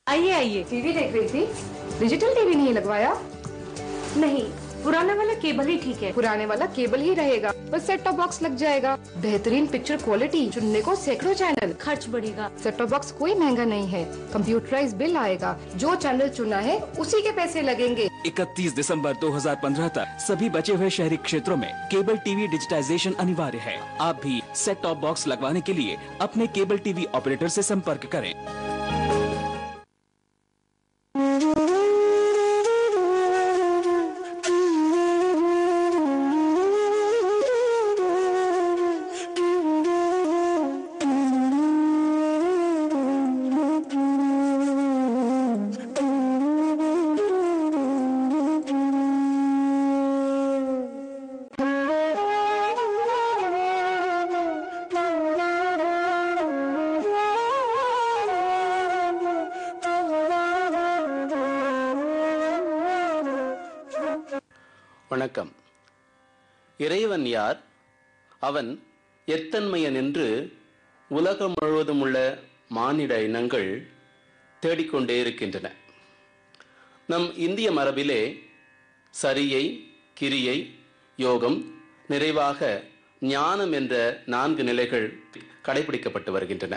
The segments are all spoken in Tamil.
आइए आइए टीवी देख रही थी डिजिटल टीवी नहीं लगवाया नहीं पुराना वाला केबल ही ठीक है पुराने वाला केबल ही रहेगा बस सेट टॉप बॉक्स लग जाएगा बेहतरीन पिक्चर क्वालिटी चुनने को सैकड़ों चैनल खर्च बढ़ेगा सेट टॉप बॉक्स कोई महंगा नहीं है कंप्यूटराइज बिल आएगा जो चैनल चुना है उसी के पैसे लगेंगे 31 दिसंबर 2015 तक सभी बचे हुए शहरी क्षेत्रों में केबल टीवी डिजिटाइजेशन अनिवार्य है आप भी सेट टॉप बॉक्स लगवाने के लिए अपने केबल टीवी ऑपरेटर से संपर्क करें வணக்கம் இறைவன் யார் அவன் எத்தன்மையன் என்று உலகம் முழுவதும் உள்ள மானிட இனங்கள் தேடிக்கொண்டே இருக்கின்றன நம் இந்திய மரபிலே சரியை கிரியை யோகம் நிறைவாக ஞானம் என்ற நான்கு நிலைகள் கடைபிடிக்கப்பட்டு வருகின்றன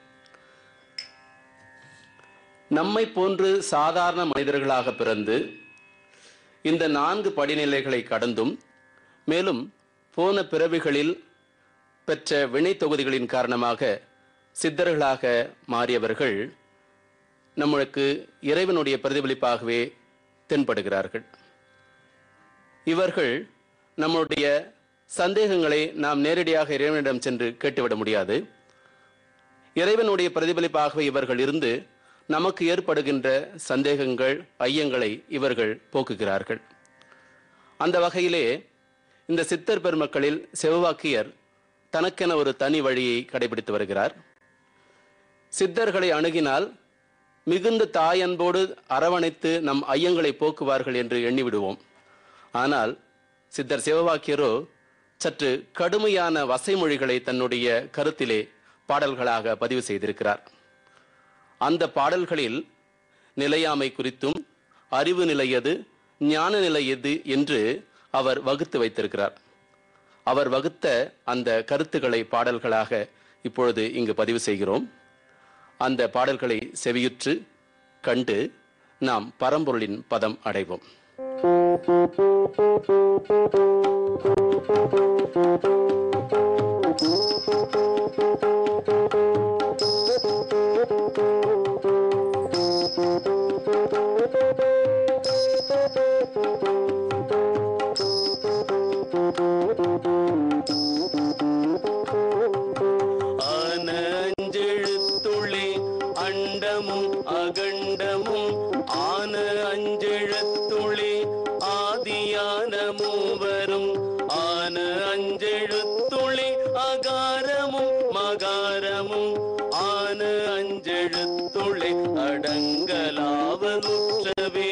நம்மை போன்று சாதாரண மனிதர்களாக பிறந்து இந்த நான்கு படிநிலைகளை கடந்தும் மேலும் போன பிறவிகளில் பெற்ற வினை தொகுதிகளின் காரணமாக சித்தர்களாக மாறியவர்கள் நம்மளுக்கு இறைவனுடைய பிரதிபலிப்பாகவே தென்படுகிறார்கள் இவர்கள் நம்முடைய சந்தேகங்களை நாம் நேரடியாக இறைவனிடம் சென்று கேட்டுவிட முடியாது இறைவனுடைய பிரதிபலிப்பாகவே இவர்கள் இருந்து நமக்கு ஏற்படுகின்ற சந்தேகங்கள் ஐயங்களை இவர்கள் போக்குகிறார்கள் அந்த வகையிலே இந்த சித்தர் பெருமக்களில் செவ்வாக்கியர் தனக்கென ஒரு தனி வழியை கடைபிடித்து வருகிறார் சித்தர்களை அணுகினால் மிகுந்த தாயன்போடு அரவணைத்து நம் ஐயங்களை போக்குவார்கள் என்று எண்ணிவிடுவோம் ஆனால் சித்தர் சிவவாக்கியரோ சற்று கடுமையான வசைமொழிகளை தன்னுடைய கருத்திலே பாடல்களாக பதிவு செய்திருக்கிறார் அந்த பாடல்களில் நிலையாமை குறித்தும் அறிவு நிலையது ஞான நிலை எது என்று அவர் வகுத்து வைத்திருக்கிறார் அவர் வகுத்த அந்த கருத்துக்களை பாடல்களாக இப்பொழுது இங்கு பதிவு செய்கிறோம் அந்த பாடல்களை செவியுற்று கண்டு நாம் பரம்பொருளின் பதம் அடைவோம் ஆன அஞ்செழுத்துளே அண்டமும் அகண்டமும் ஆன அஞ்செழுத்துளே ஆதியான மூவரும் ஆன அஞ்செழுத்துளே அகாரமும் மகாரமும் ஆன அஞ்செழுத்துளே அடங்கலாவதுற்றவே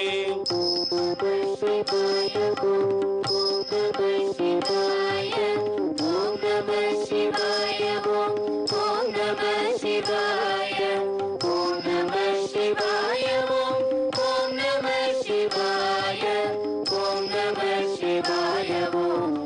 Om Namah Shivaya.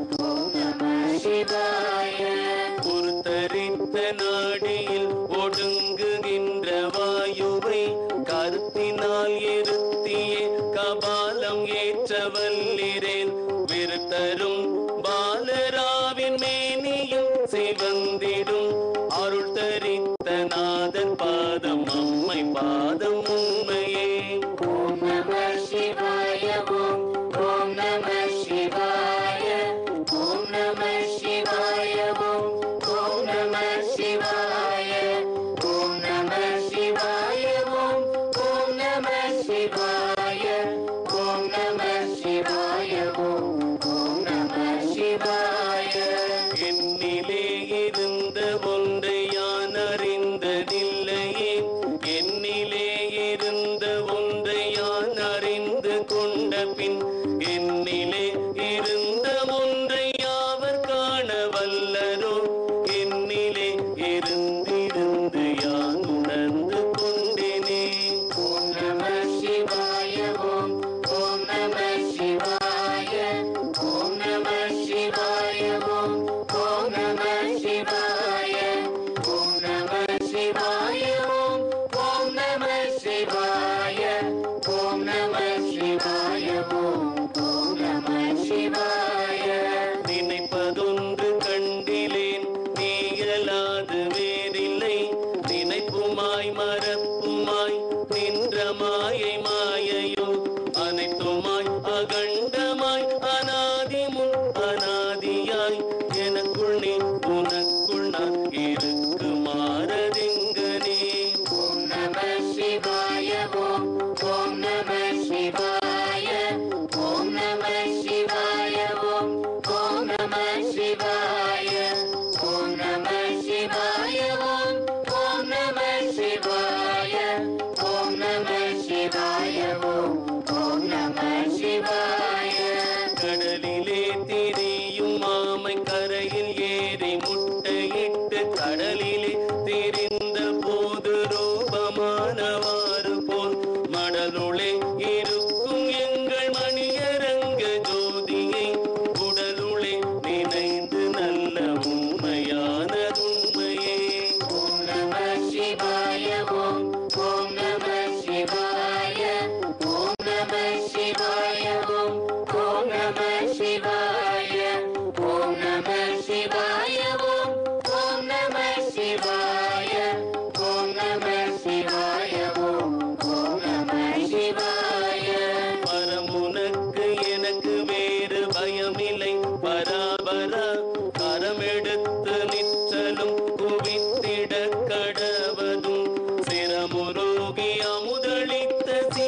கடலிலே திரியும் மாமை கரையில் ஏறி முட்டையிட்டு கடலிலே திரிந்த போது ரூபமானவாறு போல் மடலுளே இருக்கும் எங்கள் மணியரங்க ஜோதியை உடலுளே நினைந்து நல்ல உண்மையான உண்மையே ஓம் நம சிவாய ஓம் ஓம் நம சிவாய ஓம் நம சிவாய ஓம் ஓம் நம சிவாய ஓம் நம சிவாய ஓம் ஓம் நம சிவாய ஓம் நம சிவாய ஓம் ஓம் நம சிவாய பரமுனக்கு எனக்கு வேறு பயமில்லை பராபரா கரமெடுத்து நிற்றலும் குவித்திட கடவதும் சிரமுருகி அமுதளித்த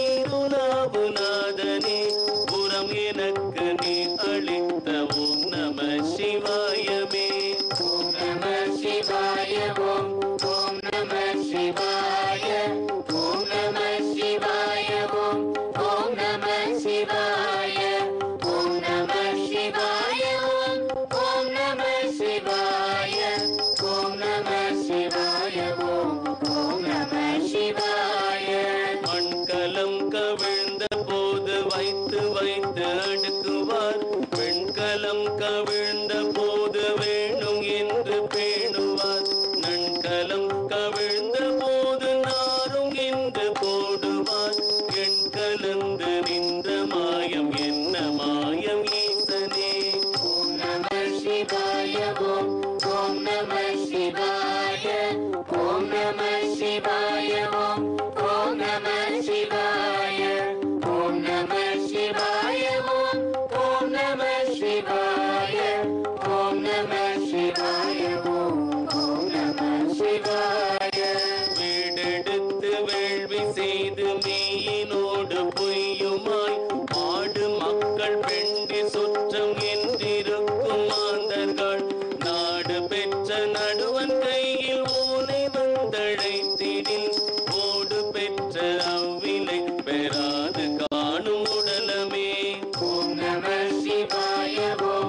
சீருலாபுநாதனே புறம் எனக்கு நீ அளித்த ஓம் நம சிவாயமே ஓம் நம சிவாய ஓம் ஓம் நம சிவாய ஓம் நம சிவாய ஓம் ஓம் நம சிவாய ஓம் நம சிவாய ஓம் ஓம் நம சிவாய ஓம் நம சிவாய ஓம் ஓம் நம சிவாய மண்கலம் கவிழ்ந்த போது வைத்து வைத்து அடுக்குவார் பெண்கலம் கவிழ்ந்த போது வேணும் என்று பேணுவார் நண்கலம் கவிழ்ந்த போது நாரும் என்று போடுவார் எண் கலந்து நின்ற மாயம் என்ன மாயம் ஈசனே ஓம் நம சிவாய ஓம் ஓம் நம சிவாய ஓம் நம சிவாய ஓம் ஓம் நம சிவாய ஓம் நம சிவாய ஓம் ஓம் நம சிவாய ஓம் நம சிவாய ஓம் ஓம் நம சிவாய வீடெடுத்து வேள்வி செய்து மெய்யினோடு பொய்யுமாய் ஆடு மக்கள் பெண்டி சுற்றம் என்றிருக்கும் மாந்தர்கள் நாடு பெற்ற நடுவன் கையில் ஊனை வந்தழைத்திடில் ஓடு பெற்ற அவ்விலை பெறாது காணும் உடலமே ஓம் நம சிவாய ஓம்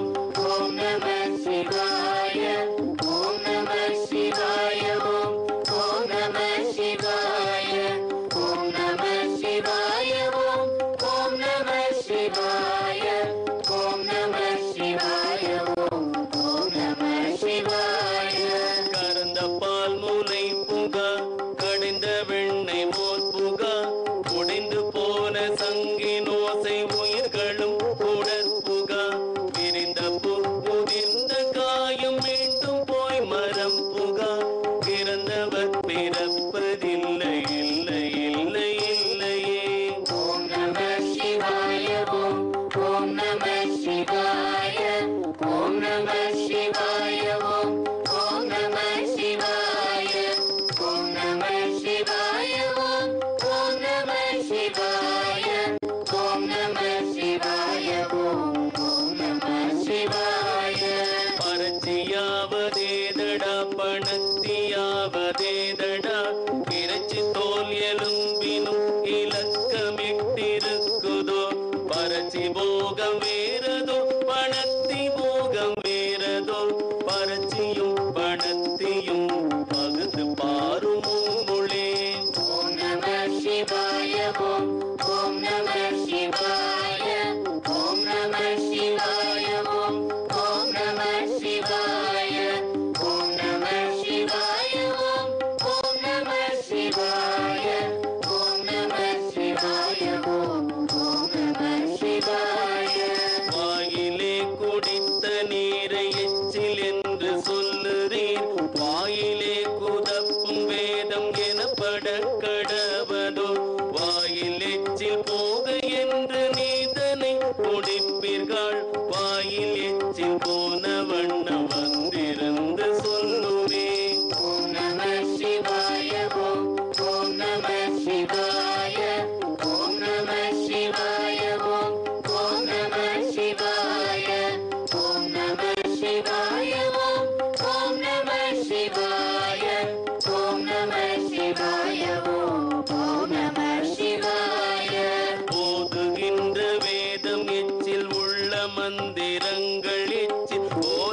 மந்திரங்கள் எச்சில்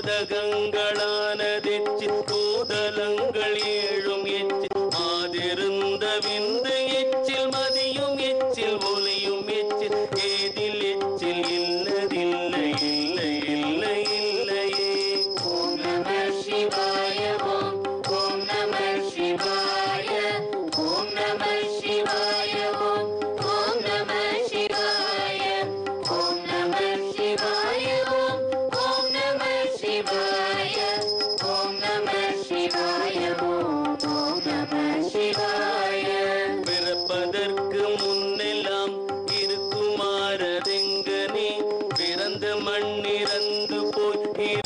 போதகங்களானதெச்சில் கோதலங்கள் ஏழும் எச்சில் மாதிருந்த விந்து எச்சில் மதியும் எச்சில் ஒலியும் எச்சில் ஏதில் எச்சில் இல்லதில்லை இல்லை இல்லை இல்லையே ஓம் நம சிவாய ஓம் ஓம் நம சிவாய ஓம் நம சிவாய ஓம் ஓம் நம சிவாய ஓம் நம சிவாய ஓம் ஓம் நம சிவாய ஓம் நம சிவாய ஓம் ஓம் நம சிவாய பிறப்பதற்கு முன்னெல்லாம் இருக்குமாறதெங்கனே பிறந்து மண்ணிறந்து போய்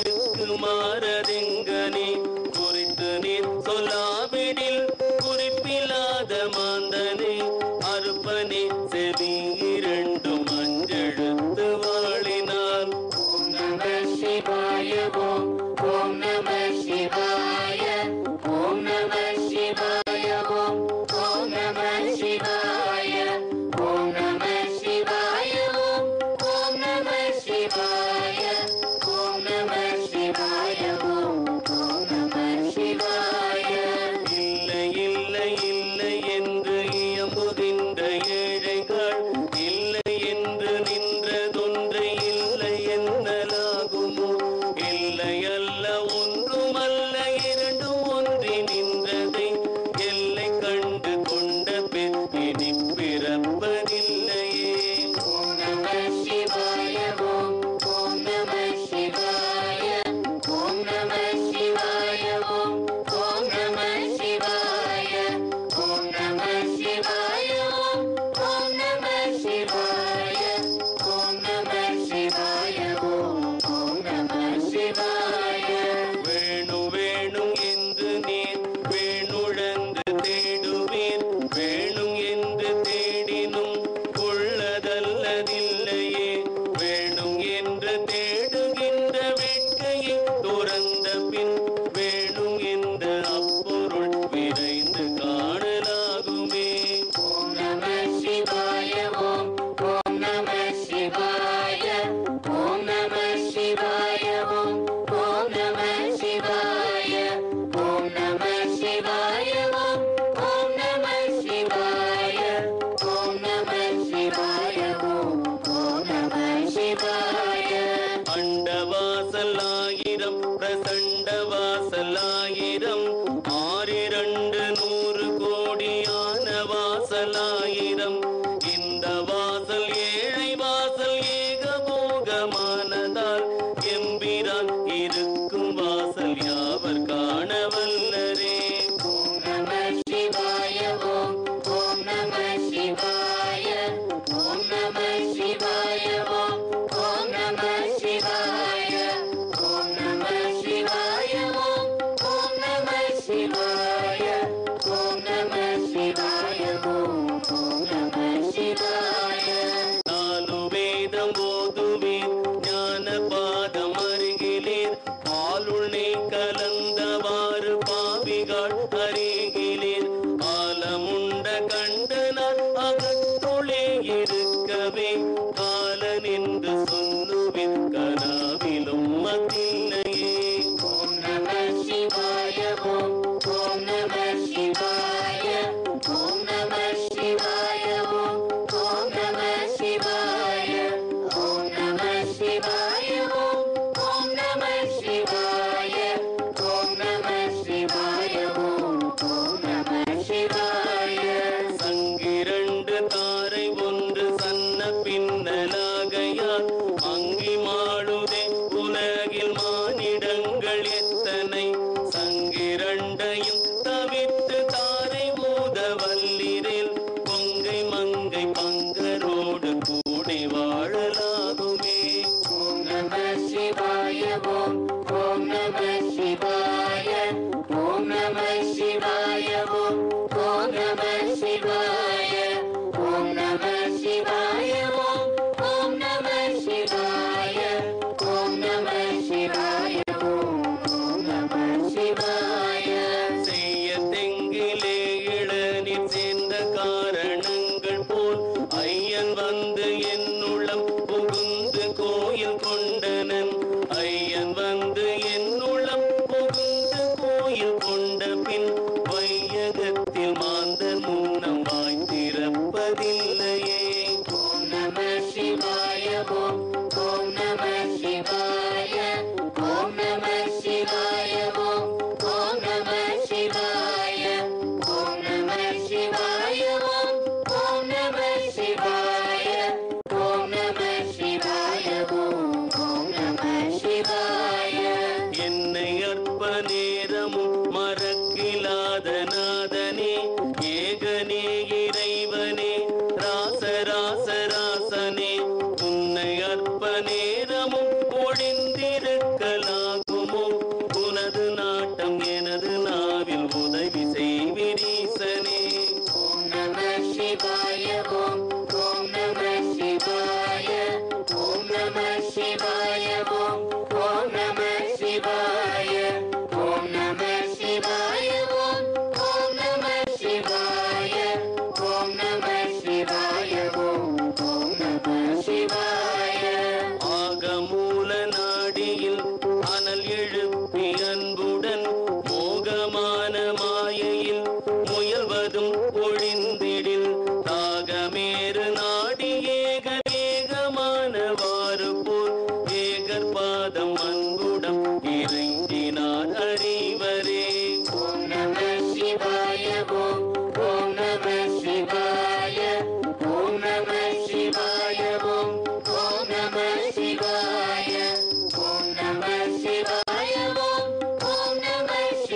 இருக்குமாறதெங்கனே குறித்து நீர் சொல்லாவிடில் குறிப்பில்லாத மாந்தனே அறுப்பனே செவி இரண்டும் அஞ்செழுத்து வாழினார் ஓம் நம சிவாய ஓம் ஓம் நம சிவாய ஓம் நம சிவாய ஓம் ஓம் நம சிவாய ஓம் நம சிவாய ஓம் ஓம் நம சிவாய ஓம் நம சிவாய ஓம் ஓம் நம சிவாய இல்லை இல்லை இல்லை என்று இயம்புகின்ற ஏழைகள் இல்லை என்று நின்றதொன்றை இல்லை என்னலாகுமோ இல்லை அல்ல ஒன்றுமல்ல இரண்டும் ஒன்றி நின்றதை எல்லை கண்டு கொண்ட பெற்றினி பிறப்பதில்லையே ஓம் நம சிவாய ஓம் ஓம் நம சிவாய ஓம் நம சிவாய ஓம் ஓம் நம சிவாய ஓம் நம சிவாய ஓம் ஓம் நம சிவாய ஓம் நம சிவாய ஓம் ஓம் நம சிவாய வேணு வேணும் என்று நீர் வேணுழந்து தேடுவீர் வேணும் என்று தேடினும் உள்ளதல்லதில்லையே வேணும் என்று தேடுகின்ற வேட்கையை துறந்த பின் வேணும் என்ற அப்பொருள் விரைந்து காணலாகுமே ஓம் நம சிவாய ஓம் ஓம் நம சிவாய ஓம் நம சிவாய ஓம் ஓம் நம சிவாய ஓம் நம சிவாய ஓம் ஓம் நம சிவாய ஓம் நம சிவாய ஓம் ஓம் நம சிவாய அண்டவாசல் ஆயிரம் பிரசண்ட வாசல் ஆயிரம் ஆறிரண்டு நூறு கோடியான வாசல் ஆயிரம் இந்த வாசல் ஏழை வாசல் ஏகபோகமானதால் எம்பிரான் இருக்கும் வாசல் யாவர் காணவல்லரே ஓம் நம சிவாய ஓம் ஓம் நம சிவாய ஓம் நம சிவாய ஓம் ஓம் நம சிவாய ஓம் நம சிவாய ஓம் ஓம் நம சிவாய ஓம் நம சிவாய ஓம் ஓம் நம சிவாய நாலு வேதம் ஓதுவீர் ஞான பாதம் அருகிலேர் ஆளுணை கலந்தவாறு பாவிகள் அருகிலேர் ஆலமுண்ட கண்டனார் அகத்துளே இருக்கவே காலன் என்று சொல்லுவின் கனாவிலும் மத்தில்லையே ஓம் நம சிவாய ஓம் ஓம் நம சிவாய ஓம் நம சிவாய ஓம் ஓம் நம சிவாய ஓம் நம சிவாய ஓம் ஓம் நம சிவாய ஓம் நம சிவாய ஓம் ஓம் நம சிவாய சங்கிரண்டு தாரை ஒன்று சன்ன பின்னலாகையால் மங்கி மாடுதே உலகில் மானிடங்கள் எத்தனை சங்கிரண்டையும் தவித்து தாரை ஊத வல்லிரில் கொங்கை மங்கை பங்கரோடு கூடி வாழலாகுமே ஓம் நம சிவாய ஓம் ஓம் நம சிவாய ஓம் நம சிவாய ஓம் ஓம் நம சிவாய ஓம் நம சிவாய ஓம் ஓம் நம சிவாய ஓம் நம சிவாய ஓம் ஓம் நம சிவாய செய்ய தெங்கிலே இளநீர் சேர்ந்த காரணங்கள் போல் ஐயன் வந்து என்னுள்ளம் புகுந்து கோயில் கொண்ட இல்லாதிருக்கலாகுமோ உனது நாட்டம் எனது நாவில் உதவி செய்விரீசனே ஓம் நம சிவாய ஓம் ஓம் நம சிவாய ஓம் நம சிவாய ஓம் ஓம் நம சிவாய ஓம் நம சிவாய ஓம் ஓம் நம சிவாய ஓம் நம சிவாய ஓம் ஓம் நம சிவாய ஆகமூல நாடியில் அனல் எழுப்பி அன்புடன் மோகமான மாயையில் முயல்வதும் ஒழிந்திடில் தாகமேறு நாடி ஏக வேகமானவாறு போல் ஏகர் பாதம் அன்புடம் இறைஞ்சினார் அறிவரே ஓம் நம சிவாய ஓம் ஓம் நம சிவாய ஓம் நம சிவாய ஓம் ஓம் நம சிவாய ஓம் நம சிவாய ஓம் ஓம் நம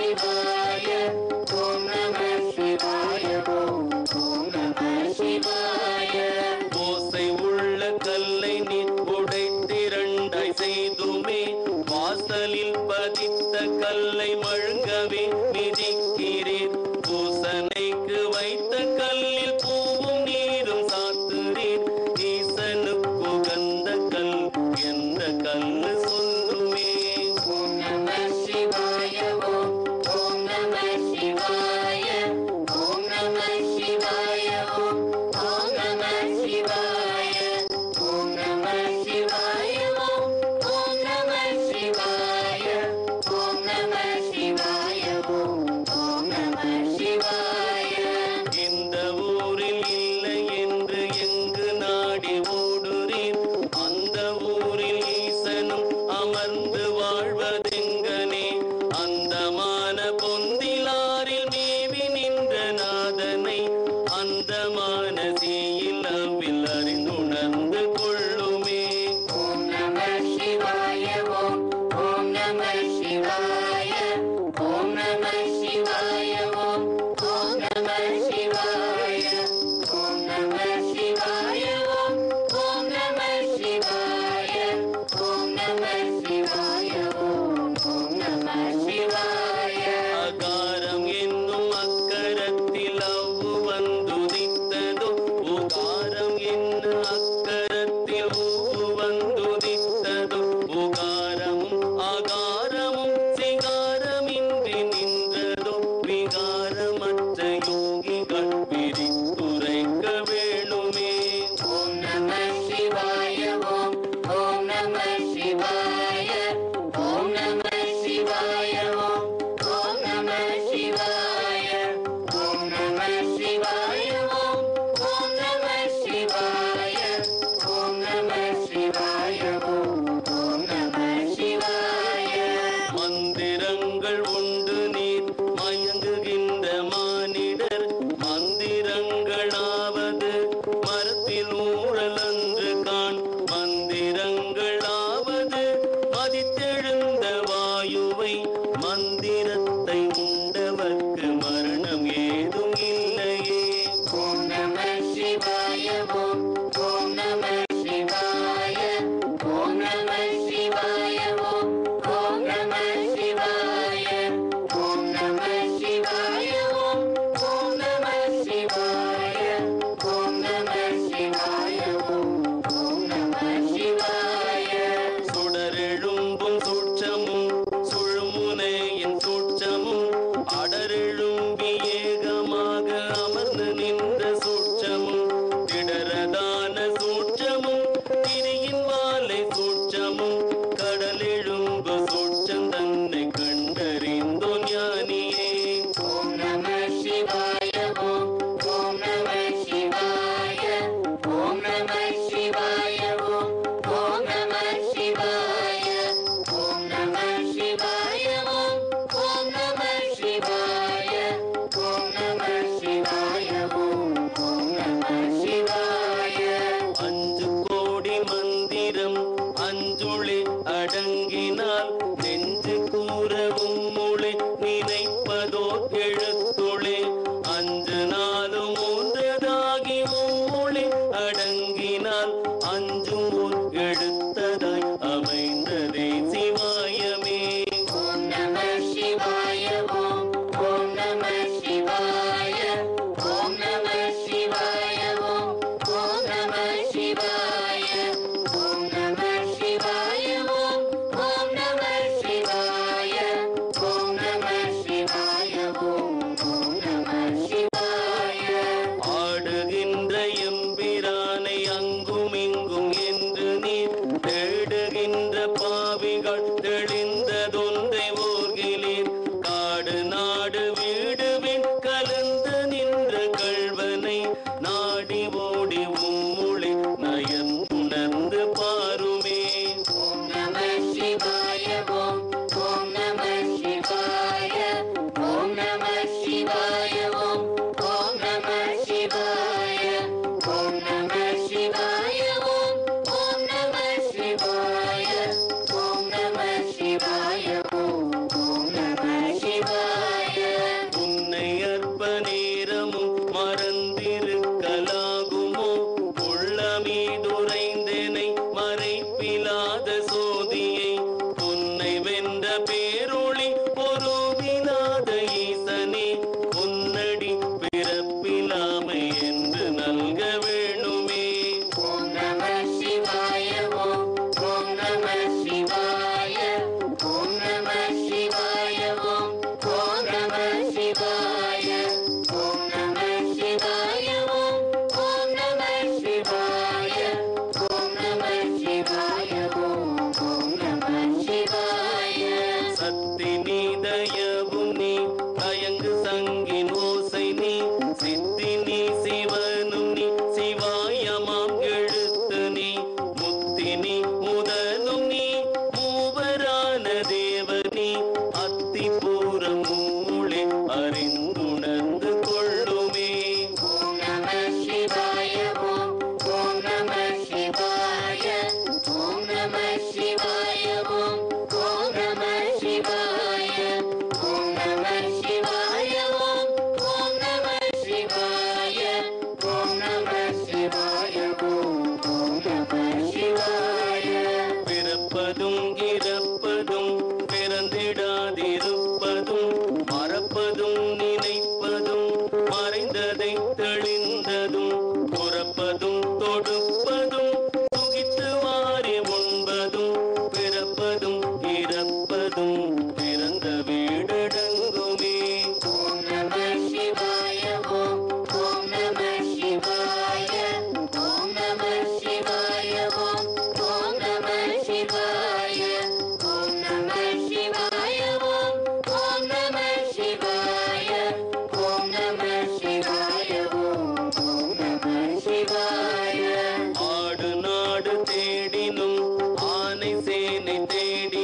சிவாய ஓம் நம சிவாய ஓம் ஓம் நம சிவாய ஓசை உள்ள கல்லை நீர் உடைத்திரண்டாய் செய்துமே வாசலில் பதித்த கல்லை மழுங்கவே மிதிக்கிறீர் பூசனைக்கு வைத்த கல்லில் பூவும் நீரும் சாத்துறீர் ஈசனுக்கு உகந்த கல் என்ற கல்லு சொல்லுமே ஓம் நம சிவாய ஓம் ஓம் நம சிவாய ஓம் நம சிவாய ஓம் ஓம் நம சிவாய ஓம் நம சிவாய ஓம் ஓம் நம சிவாய ஓம் நம சிவாய ஓம் ஓம் நம சிவாய இந்த ஊரில் இல்லை என்று எங்கு நாடி ஓடுறீர் அந்த ஊரில் ஈசனும் அமர்ந்து வாழ்வதெங்கனே அந்தமான பொந்திலாரில் மேவி நின்ற நாதனை அந்தமான தீயில் அவ்வில் அறிந்துணர்ந்து கொள்ளுமே ஓம் நம சிவாய ஓம் ஓம் நம சிவாய ஓம் நம சிவாய ஓம் ஓம் நம சிவாய ஓம் நம சிவாய ஓம் ஓம் நம சிவாய ஓம் நம சிவாய ஓம் ஓம் நம சிவாய அகாரம் என்னும் அக்கரத்தில் அவ்வு வந்துதித்ததோ உகாரம் என்ன அக்கரத்தில் ஊவு வந்துதித்ததோ உகாரமும் அகாரமும் சிகாரமின்றி நின்றதோ விகாரமற்ற யோகிகள் விரித்துரைக்க வேணுமே ஓம் நம சிவாய ஓம் ஓம் நம சிவாய ஓம் நம சிவாய ஓம் ஓம் நம சிவாய ஓம் நம சிவாய ஓம் ஓம் நம சிவாய ஓம் நம சிவாய ஓம் ஓம் நம சிவாய மந்திரங்கள் உண்டு நீர் மயங்குகின்ற மானிடர் மந்திரங்களாவது மரத்தில் ஊழல் அன்று காண் மந்திரங்களாவது மதித்தெழுந்த வாயுவை மந்திரத்தை உண்டவர்க்கு மரணம் ஏதும் இல்லையே ஓம் நம சிவாய ஓம் ஓம் நம சிவாய ஓம் நம சிவாய ஓம் ஓம் நம சிவாய ஓம் நம சிவாய ஓம் ஓம் நம சிவாய ஓம் நம சிவாய ஓம் ஓம் நம சிவாய சுடரெழும்பும் சூட்சமும் சுழுமுனையின் சூட்சமும் அடரெழும்பி ஏகமாக அமர்ந்து நின்ற சூட்சமும் திடரதான சூட்சமும் திரியின் வாலை சூட்சமும் கடலெழும்பு சூட்சம் தன்னை கண்டறிந்தோ ஞானியே ஓம் நம சிவாய ஓம் ஓம் நம சிவாய ஓம் நம சிவாய ஓம் ஓம் நம சிவாய ஓம் நம சிவாய ஓம் ஓம் நம சிவாய ஓம் நம சிவாய ஓம் ஓம் நம சிவாய அஞ்சு கோடி மந்திரம் அஞ்சுளி அடங்கினால் நெஞ்சு கூறவும் மொழி நினைப்பதோ எழுத்துளே அஞ்சு நாளும் மூன்றதாகி மொழி அடங்கினால் அஞ்சும் ஒரு எழுத்ததாய் அமைந்ததே சி தேவனே அத்திபூரம் மூளை அறிந்துணர்ந்து கொள்ளுமே ஓம் நம சிவாய ஓம் ஓம் நம சிவாய ஓம் நம சிவாய ஓம் ஓம் நம சிவாய ஓம் நம சிவாய ஓம் ஓம் நம சிவாய ஓம் நம சிவாய ஓம் ஓம் நம சிவாய பிறப்பதும் இறப்பதும் பிறந்திடாதிருப்பதும் மறப்பதும் நினைப்பதும் மறைந்ததை தெளிந்ததும் துறப்பதும் தொடுப்பதும் துகித்து மாறி உண்பதும் பிறப்பதும் இறப்பதும் பிறந்த வீடடங்குமே ஓம் நம சிவாய ஓம் ஓம் நம சிவாய ஓம் நம சிவாய ஓம் ஓம் நம சிவாய ஓம் நம சிவாய ஓம் ஓம் நம சிவாய ஓம் நம சிவாய ஓம் ஓம் நம சிவாய ஆடு நாடு தேடினும் ஆனை சேனை தேடி